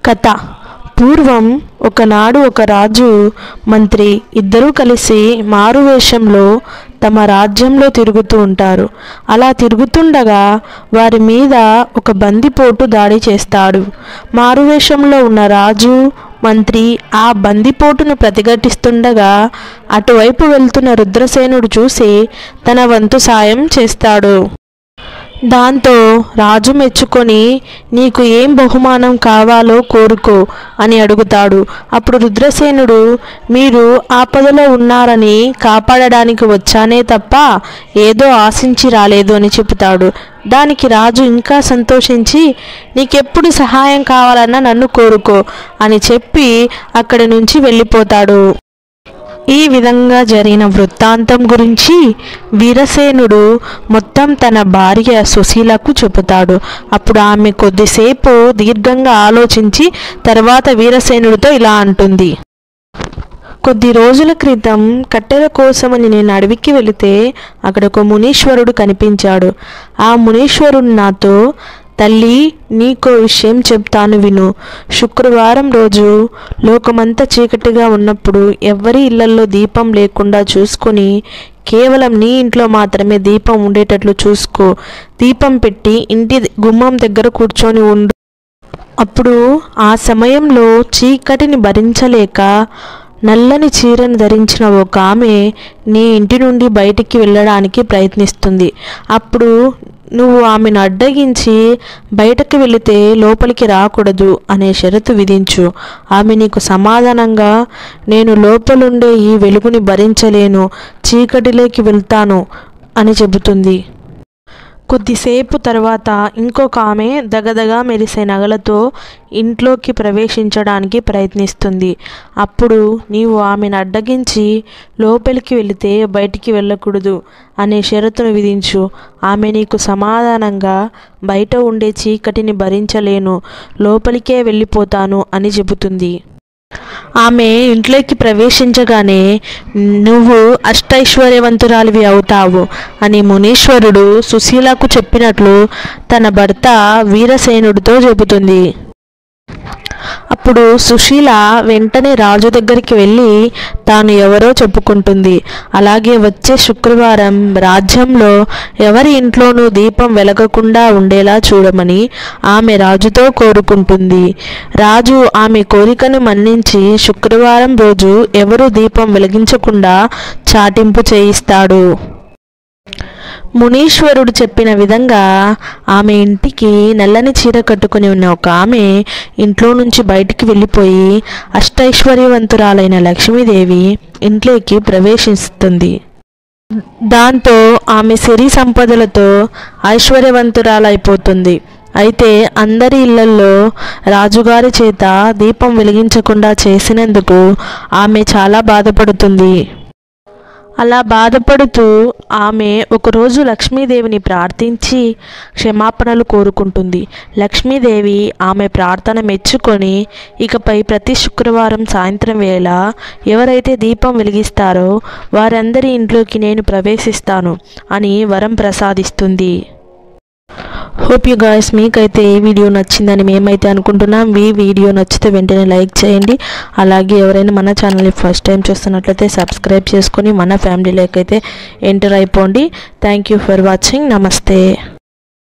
కథ పూర్వం ఒకనాడు ఒక రాజు మంత్రి ఇద్దరూ కలిసి మారువేషంలో తమ రాజ్యంలో తిరుగుతూ ఉంటారు అలా తిరుగుతుండగా వారి మీద ఒక బందిపోటు దాడి చేస్తాడు మారువేషంలో ఉన్న రాజు మంత్రి ఆ బందిపోటును ప్రతిఘటిస్తుండగా అటువైపు వెళ్తున్న రుద్రసేనుడు చూసి తన వంతు సాయం చేస్తాడు దాంతో రాజు మెచ్చుకొని నీకు ఏం బహుమానం కావాలో కోరుకో అని అడుగుతాడు అప్పుడు రుద్రసేనుడు మీరు ఆపదలో ఉన్నారని కాపాడడానికి వచ్చానే తప్ప ఏదో ఆశించి రాలేదు అని చెబుతాడు దానికి రాజు ఇంకా సంతోషించి నీకెప్పుడు సహాయం కావాలన్నా నన్ను కోరుకో అని చెప్పి అక్కడి నుంచి వెళ్ళిపోతాడు ఈ విధంగా జరిగిన వృత్తాంతం గురించి వీరసేనుడు మొత్తం తన భార్య సుశీలకు చెబుతాడు అప్పుడు ఆమె కొద్దిసేపు దీర్ఘంగా ఆలోచించి తర్వాత వీరసేనుడితో ఇలా అంటుంది కొద్ది రోజుల క్రితం కట్టెల కోసమని నేను అడవికి వెళితే అక్కడ ఒక మునీశ్వరుడు కనిపించాడు ఆ మునీశ్వరుడు నాతో తల్లి నీకో విషయం చెప్తాను విను శుక్రవారం రోజు లోకమంతా చీకటిగా ఉన్నప్పుడు ఎవ్వరి ఇళ్లల్లో దీపం లేకుండా చూసుకొని కేవలం నీ ఇంట్లో మాత్రమే దీపం ఉండేటట్లు చూసుకో దీపం పెట్టి ఇంటి గుమ్మం దగ్గర కూర్చొని ఉండు అప్పుడు ఆ సమయంలో చీకటిని భరించలేక నల్లని చీరను ధరించిన ఒక ఆమె నీ ఇంటి నుండి బయటికి వెళ్ళడానికి ప్రయత్నిస్తుంది అప్పుడు నువ్వు ఆమెను అడ్డగించి బయటకు వెళితే లోపలికి రాకూడదు అనే షరతు విధించు ఆమె నీకు సమాధానంగా నేను లోపలుండే ఈ వెలుగుని భరించలేను చీకటిలోకి వెళ్తాను అని చెబుతుంది కొద్దిసేపు తర్వాత ఇంకొక ఆమె దగదగా మెరిసే నగలతో ఇంట్లోకి ప్రవేశించడానికి ప్రయత్నిస్తుంది అప్పుడు నీవు ఆమెను అడ్డగించి లోపలికి వెళితే బయటికి వెళ్ళకూడదు అనే షరతును విధించు ఆమె నీకు సమాధానంగా బయట ఉండే చీకటిని భరించలేను లోపలికే వెళ్ళిపోతాను అని చెబుతుంది ఆమె ఇంట్లోకి ప్రవేశించగానే నువ్వు అష్టైశ్వర్యవంతురాలివి అవుతావు అని మునీశ్వరుడు సుశీలకు చెప్పినట్లు తన భర్త వీరసేనుడితో చెబుతుంది అప్పుడు సుశీల వెంటనే రాజు దగ్గరికి వెళ్ళి తాను ఎవరో చెప్పుకుంటుంది అలాగే వచ్చే శుక్రవారం రాజ్యంలో ఎవరి ఇంట్లోనూ దీపం వెలగకుండా ఉండేలా చూడమని ఆమె రాజుతో కోరుకుంటుంది రాజు ఆమె కోరికను మన్నించి శుక్రవారం రోజు ఎవరు దీపం వెలిగించకుండా చాటింపు చేయిస్తాడు మునీశ్వరుడు చెప్పిన విధంగా ఆమె ఇంటికి నల్లని చీర కట్టుకుని ఉన్న ఒక ఆమె ఇంట్లో నుంచి బయటికి వెళ్ళిపోయి అష్టైశ్వర్యవంతురాలైన లక్ష్మీదేవి ఇంట్లోకి ప్రవేశిస్తుంది దాంతో ఆమె సిరి సంపదలతో ఐశ్వర్యవంతురాలైపోతుంది అయితే అందరి ఇళ్లల్లో రాజుగారి చేత దీపం వెలిగించకుండా చేసినందుకు ఆమె చాలా బాధపడుతుంది అలా బాధపడుతూ ఆమె ఒకరోజు లక్ష్మీదేవిని ప్రార్థించి క్షమాపణలు కోరుకుంటుంది లక్ష్మీదేవి ఆమె ప్రార్థన మెచ్చుకొని ఇకపై ప్రతి శుక్రవారం సాయంత్రం వేళ ఎవరైతే దీపం వెలిగిస్తారో వారందరి ఇంట్లోకి నేను ప్రవేశిస్తాను అని వరం ప్రసాదిస్తుంది హోప్ యూ గాయస్ మీకైతే ఈ వీడియో నచ్చిందని మేమైతే అనుకుంటున్నాం ఈ వీడియో నచ్చితే వెంటనే లైక్ చేయండి అలాగే ఎవరైనా మన ఛానల్ని ఫస్ట్ టైం చూస్తున్నట్లయితే సబ్స్క్రైబ్ చేసుకొని మన ఫ్యామిలీలోకి అయితే ఎంటర్ అయిపోండి థ్యాంక్ యూ ఫర్ వాచింగ్ నమస్తే